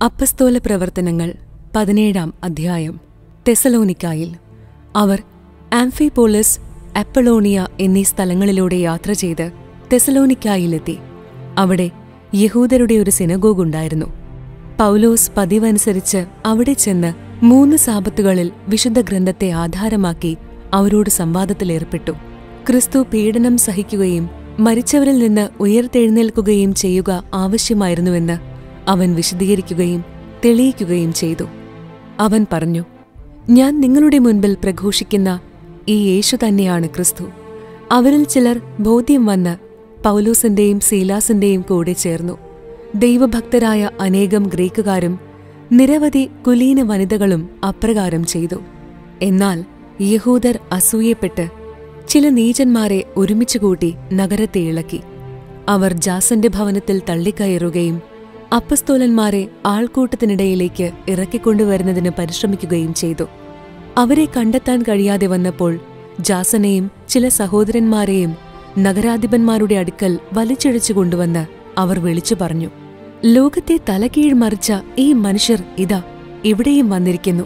അപ്പസ്തോല പ്രവർത്തനങ്ങൾ പതിനേഴാം അധ്യായം തെസലോനിക്കായിൽ അവർ ആംഫിപോളിസ് അപ്പളോണിയ എന്നീ സ്ഥലങ്ങളിലൂടെ യാത്ര ചെയ്ത് തെസലോനിക്കായിലെത്തി അവിടെ യഹൂദരുടെ ഒരു സിനഗോഗ് ഉണ്ടായിരുന്നു പൗലോസ് പതിവനുസരിച്ച് അവിടെ ചെന്ന് മൂന്ന് സാപത്തുകളിൽ വിശുദ്ധ ഗ്രന്ഥത്തെ ആധാരമാക്കി അവരോട് സംവാദത്തിലേർപ്പെട്ടു ക്രിസ്തു പീഡനം സഹിക്കുകയും മരിച്ചവരിൽ നിന്ന് ഉയർത്തെഴുന്നേൽക്കുകയും ചെയ്യുക ആവശ്യമായിരുന്നുവെന്ന് അവൻ വിശദീകരിക്കുകയും തെളിയിക്കുകയും ചെയ്തു അവൻ പറഞ്ഞു ഞാൻ നിങ്ങളുടെ മുൻപിൽ പ്രഘോഷിക്കുന്ന ഈ യേശു തന്നെയാണ് ക്രിസ്തു അവരിൽ ചിലർ ബോധ്യം വന്ന് പൗലോസിന്റെയും സീലാസിന്റെയും കൂടെ ചേർന്നു ദൈവഭക്തരായ അനേകം ഗ്രീക്കുകാരും നിരവധി കുലീന വനിതകളും അപ്രകാരം ചെയ്തു എന്നാൽ യഹൂദർ അസൂയപ്പെട്ട് ചില നീചന്മാരെ ഒരുമിച്ചുകൂട്ടി നഗരത്തെ ഇളക്കി അവർ ജാസന്റെ ഭവനത്തിൽ തള്ളിക്കയറുകയും അപ്പസ്തോലന്മാരെ ആൾക്കൂട്ടത്തിനിടയിലേക്ക് ഇറക്കിക്കൊണ്ടുവരുന്നതിന് പരിശ്രമിക്കുകയും ചെയ്തു അവരെ കണ്ടെത്താൻ കഴിയാതെ വന്നപ്പോൾ ജാസനെയും ചില സഹോദരന്മാരെയും നഗരാധിപന്മാരുടെ അടുക്കൽ വലിച്ചിഴച്ചു കൊണ്ടുവന്ന് അവർ വിളിച്ചു പറഞ്ഞു ലോകത്തെ തലകീഴ് മറിച്ച ഈ മനുഷ്യർ ഇതാ ഇവിടെയും വന്നിരിക്കുന്നു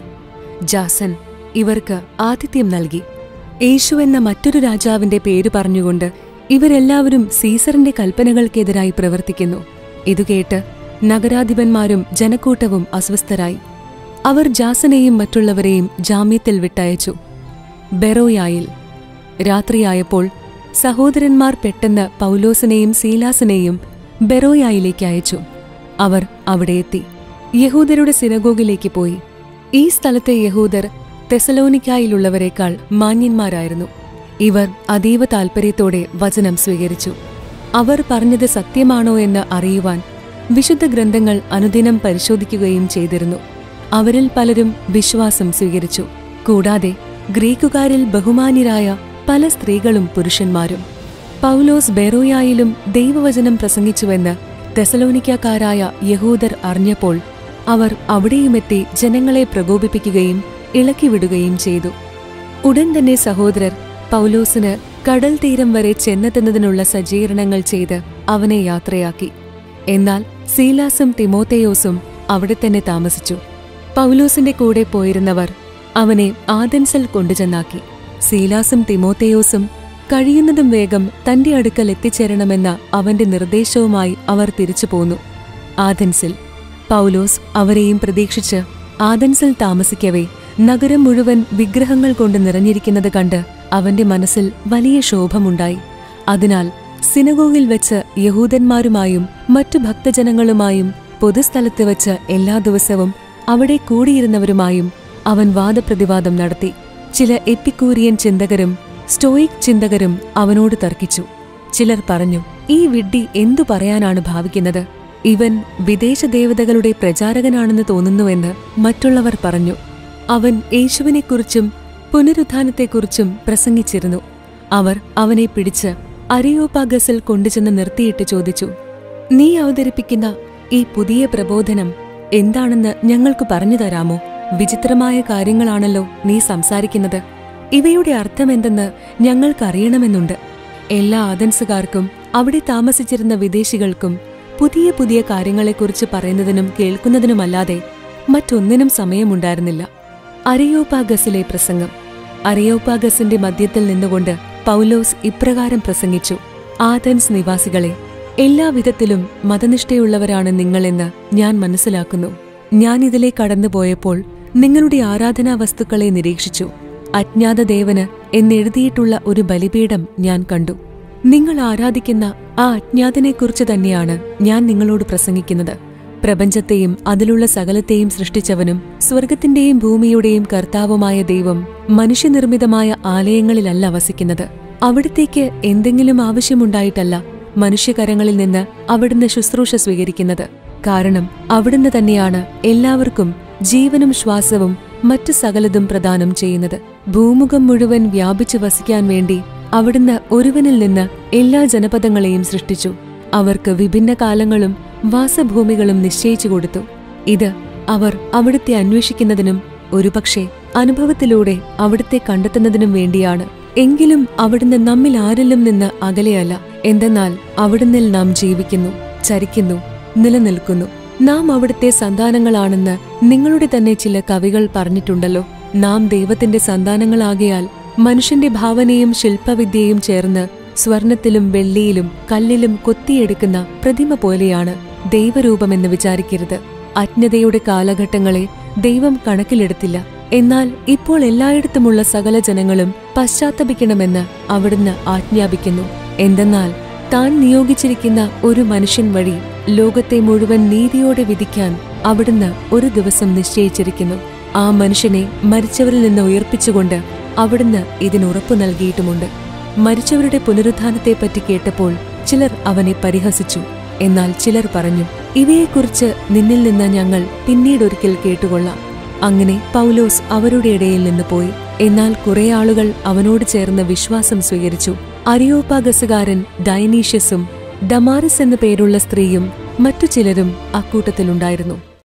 ജാസൻ ഇവർക്ക് ആതിഥ്യം നൽകി യേശു എന്ന മറ്റൊരു രാജാവിന്റെ പേര് പറഞ്ഞുകൊണ്ട് ഇവരെല്ലാവരും സീസറിന്റെ കൽപ്പനകൾക്കെതിരായി പ്രവർത്തിക്കുന്നു ഇതുകേട്ട് നഗരാധിപന്മാരും ജനക്കൂട്ടവും അസ്വസ്ഥരായി അവർ ജാസനെയും മറ്റുള്ളവരെയും ജാമ്യത്തിൽ വിട്ടയച്ചു ബെറോയായിൽ രാത്രിയായപ്പോൾ സഹോദരന്മാർ പെട്ടെന്ന് പൗലോസിനെയും സീലാസിനെയും ബെറോയായിലേക്ക് അയച്ചു അവർ അവിടെ എത്തി യഹൂദരുടെ സിനഗോഗിലേക്ക് പോയി ഈ സ്ഥലത്തെ യഹൂദർ തെസലോനിക്കായിലുള്ളവരെക്കാൾ മാന്യന്മാരായിരുന്നു ഇവർ അതീവ താൽപര്യത്തോടെ വചനം സ്വീകരിച്ചു അവർ പറഞ്ഞത് സത്യമാണോ എന്ന് അറിയുവാൻ വിശുദ്ധ ഗ്രന്ഥങ്ങൾ അനുദിനം പരിശോധിക്കുകയും ചെയ്തിരുന്നു അവരിൽ പലരും വിശ്വാസം സ്വീകരിച്ചു കൂടാതെ ഗ്രീക്കുകാരിൽ ബഹുമാന്യരായ പല സ്ത്രീകളും പുരുഷന്മാരും പൗലോസ് ബെറോയായിലും ദൈവവചനം പ്രസംഗിച്ചുവെന്ന് തെസലോനിക്കാക്കാരായ യഹൂദർ അറിഞ്ഞപ്പോൾ അവർ അവിടെയുമെത്തി ജനങ്ങളെ പ്രകോപിപ്പിക്കുകയും ഇളക്കിവിടുകയും ചെയ്തു ഉടൻ തന്നെ സഹോദരർ പൗലോസിന് കടൽ തീരം വരെ ചെന്നെത്തുന്നതിനുള്ള സജ്ജീകരണങ്ങൾ ചെയ്ത് അവനെ യാത്രയാക്കി എന്നാൽ സീലാസും തിമോത്തേയോസും അവിടെ തന്നെ താമസിച്ചു പൗലോസിന്റെ കൂടെ പോയിരുന്നവർ അവനെ ആദൻസൽ കൊണ്ടുചെന്നാക്കി സീലാസും തിമോത്തേയോസും കഴിയുന്നതും വേഗം തന്റെ അടുക്കൽ എത്തിച്ചേരണമെന്ന അവന്റെ നിർദ്ദേശവുമായി അവർ തിരിച്ചു പോന്നു ആദൻസിൽ പൗലോസ് അവരെയും പ്രതീക്ഷിച്ച് ആദൻസിൽ താമസിക്കവേ നഗരം മുഴുവൻ വിഗ്രഹങ്ങൾ കൊണ്ട് നിറഞ്ഞിരിക്കുന്നത് കണ്ട് അവന്റെ മനസ്സിൽ വലിയ ശോഭമുണ്ടായി അതിനാൽ സിനഗോഗിൽ വെച്ച് യഹൂദന്മാരുമായും മറ്റു ഭക്തജനങ്ങളുമായും പൊതുസ്ഥലത്ത് വെച്ച് എല്ലാ ദിവസവും അവിടെ കൂടിയിരുന്നവരുമായും അവൻ വാദപ്രതിവാദം നടത്തി ചില എപ്പിക്കൂരിയൻ ചിന്തകരും സ്റ്റോയിക് ചിന്തകരും അവനോട് തർക്കിച്ചു ചിലർ പറഞ്ഞു ഈ വിഡ്ഢി എന്തു പറയാനാണ് ഭാവിക്കുന്നത് ഇവൻ വിദേശ ദേവതകളുടെ പ്രചാരകനാണെന്ന് തോന്നുന്നുവെന്ന് മറ്റുള്ളവർ പറഞ്ഞു അവൻ യേശുവിനെക്കുറിച്ചും പുനരുത്ഥാനത്തെക്കുറിച്ചും പ്രസംഗിച്ചിരുന്നു അവർ അവനെ പിടിച്ച് അരിയോപാഗസിൽ കൊണ്ടുചെന്ന് നിർത്തിയിട്ട് ചോദിച്ചു നീ അവതരിപ്പിക്കുന്ന ഈ പുതിയ പ്രബോധനം എന്താണെന്ന് ഞങ്ങൾക്ക് പറഞ്ഞു തരാമോ വിചിത്രമായ കാര്യങ്ങളാണല്ലോ നീ സംസാരിക്കുന്നത് ഇവയുടെ അർത്ഥമെന്തെന്ന് ഞങ്ങൾക്കറിയണമെന്നുണ്ട് എല്ലാ ആദൻസുകാർക്കും അവിടെ താമസിച്ചിരുന്ന വിദേശികൾക്കും പുതിയ പുതിയ കാര്യങ്ങളെക്കുറിച്ച് പറയുന്നതിനും കേൾക്കുന്നതിനുമല്ലാതെ മറ്റൊന്നിനും സമയമുണ്ടായിരുന്നില്ല അരയോപാഗസിലെ പ്രസംഗം അരയോപാഗസിന്റെ മധ്യത്തിൽ നിന്നുകൊണ്ട് പൗലോസ് ഇപ്രകാരം പ്രസംഗിച്ചു ആഥൻസ് നിവാസികളെ എല്ലാവിധത്തിലും മതനിഷ്ഠയുള്ളവരാണ് നിങ്ങളെന്ന് ഞാൻ മനസ്സിലാക്കുന്നു ഞാൻ ഇതിലെ കടന്നുപോയപ്പോൾ നിങ്ങളുടെ ആരാധനാ വസ്തുക്കളെ നിരീക്ഷിച്ചു അജ്ഞാത ദേവന് എന്നെഴുതിയിട്ടുള്ള ഒരു ബലിപീഠം ഞാൻ കണ്ടു നിങ്ങൾ ആരാധിക്കുന്ന ആ അജ്ഞാതനെക്കുറിച്ച് തന്നെയാണ് ഞാൻ നിങ്ങളോട് പ്രസംഗിക്കുന്നത് പ്രപഞ്ചത്തെയും അതിലുള്ള സകലത്തെയും സൃഷ്ടിച്ചവനും സ്വർഗത്തിന്റെയും ഭൂമിയുടെയും കർത്താവുമായ ദൈവം മനുഷ്യനിർമ്മിതമായ ആലയങ്ങളിലല്ല വസിക്കുന്നത് അവിടത്തേക്ക് എന്തെങ്കിലും ആവശ്യമുണ്ടായിട്ടല്ല മനുഷ്യകരങ്ങളിൽ നിന്ന് അവിടുന്ന് ശുശ്രൂഷ സ്വീകരിക്കുന്നത് കാരണം അവിടുന്ന് തന്നെയാണ് എല്ലാവർക്കും ജീവനും ശ്വാസവും മറ്റു സകലതും പ്രദാനം ചെയ്യുന്നത് ഭൂമുഖം മുഴുവൻ വ്യാപിച്ചു വസിക്കാൻ വേണ്ടി അവിടുന്ന് ഒരുവനിൽ നിന്ന് എല്ലാ ജനപദങ്ങളെയും സൃഷ്ടിച്ചു അവർക്ക് വിഭിന്ന കാലങ്ങളും വാസഭൂമികളും നിശ്ചയിച്ചു കൊടുത്തു ഇത് അവർ അവിടുത്തെ അന്വേഷിക്കുന്നതിനും ഒരുപക്ഷെ അനുഭവത്തിലൂടെ അവിടുത്തെ കണ്ടെത്തുന്നതിനും വേണ്ടിയാണ് എങ്കിലും അവിടുന്ന് നമ്മിൽ ആരിലും നിന്ന് അകലെയല്ല എന്തെന്നാൽ അവിടുന്നിൽ നാം ജീവിക്കുന്നു ചരിക്കുന്നു നിലനിൽക്കുന്നു നാം അവിടുത്തെ സന്താനങ്ങളാണെന്ന് നിങ്ങളുടെ തന്നെ ചില കവികൾ പറഞ്ഞിട്ടുണ്ടല്ലോ നാം ദൈവത്തിന്റെ സന്താനങ്ങളാകയാൽ മനുഷ്യന്റെ ഭാവനയും ശില്പവിദ്യയും ചേർന്ന് സ്വർണത്തിലും വെള്ളിയിലും കല്ലിലും കൊത്തിയെടുക്കുന്ന പ്രതിമ പോലെയാണ് ദൈവരൂപമെന്ന് വിചാരിക്കരുത് അജ്ഞതയുടെ കാലഘട്ടങ്ങളെ ദൈവം കണക്കിലെടുത്തില്ല എന്നാൽ ഇപ്പോൾ എല്ലായിടത്തുമുള്ള സകല ജനങ്ങളും പശ്ചാത്തപിക്കണമെന്ന് അവിടുന്ന് ആജ്ഞാപിക്കുന്നു എന്തെന്നാൽ താൻ നിയോഗിച്ചിരിക്കുന്ന ഒരു മനുഷ്യൻ വഴി ലോകത്തെ മുഴുവൻ നീതിയോടെ വിധിക്കാൻ അവിടുന്ന് ഒരു ദിവസം നിശ്ചയിച്ചിരിക്കുന്നു ആ മനുഷ്യനെ മരിച്ചവരിൽ നിന്ന് ഉയർപ്പിച്ചുകൊണ്ട് അവിടുന്ന് ഇതിനുറപ്പു നൽകിയിട്ടുമുണ്ട് മരിച്ചവരുടെ പുനരുത്ഥാനത്തെപ്പറ്റി കേട്ടപ്പോൾ ചിലർ അവനെ പരിഹസിച്ചു എന്നാൽ ചിലർ പറഞ്ഞു ഇവയെക്കുറിച്ച് നിന്നിൽ നിന്ന് ഞങ്ങൾ പിന്നീടൊരിക്കൽ കേട്ടുകൊള്ളാം അങ്ങനെ പൗലോസ് അവരുടെ ഇടയിൽ നിന്ന് പോയി എന്നാൽ കുറെ ആളുകൾ അവനോട് ചേർന്ന് വിശ്വാസം സ്വീകരിച്ചു അരിയോപാഗസുകാരൻ ഡയനീഷ്യസും ഡമാറിസ് എന്നു പേരുള്ള സ്ത്രീയും മറ്റു ചിലരും അക്കൂട്ടത്തിലുണ്ടായിരുന്നു